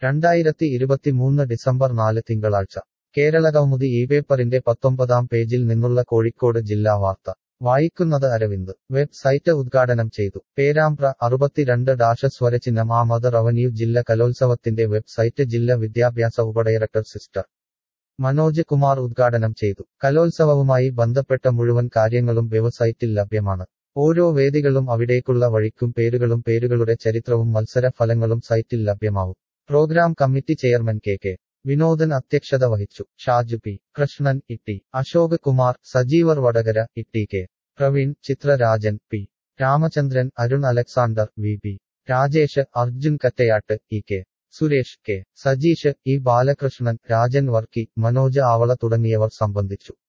രണ്ടായിരത്തി ഇരുപത്തിമൂന്ന് ഡിസംബർ നാല് തിങ്കളാഴ്ച കേരള കൗമുദി ഈ പേപ്പറിന്റെ പത്തൊമ്പതാം പേജിൽ നിന്നുള്ള കോഴിക്കോട് ജില്ലാ വാർത്ത വായിക്കുന്നത് അരവിന്ദ് വെബ്സൈറ്റ് ഉദ്ഘാടനം ചെയ്തു പേരാമ്പ്ര അറുപത്തിരണ്ട് ഡാഷ സ്വരചിഹ്നം ആമത് റവന്യൂ ജില്ല കലോത്സവത്തിന്റെ വെബ്സൈറ്റ് ജില്ലാ വിദ്യാഭ്യാസ ഉപഡയറക്ടർ സിസ്റ്റർ മനോജ് കുമാർ ഉദ്ഘാടനം ചെയ്തു കലോത്സവവുമായി ബന്ധപ്പെട്ട മുഴുവൻ കാര്യങ്ങളും വെബ്സൈറ്റിൽ ലഭ്യമാണ് ഓരോ വേദികളും അവിടേക്കുള്ള വഴിക്കും പേരുകളും പേരുകളുടെ ചരിത്രവും മത്സര ഫലങ്ങളും സൈറ്റിൽ ലഭ്യമാവും programme committee chairman K K Vinodan അധ്യക്ഷത വഹിച്ചു Shaju P Krishnan Itty Ashok Kumar Sajeevar Vadakara Itty K Praveen Chitrarajan P Ramachandran Arun Alexander V P Rajesh Arjun Kattayat E K Suresh K Sajeesh E Balakrishnan Rajan Varkey Manoj Avala തുടങ്ങിയവർ സംബന്ധിച്ചു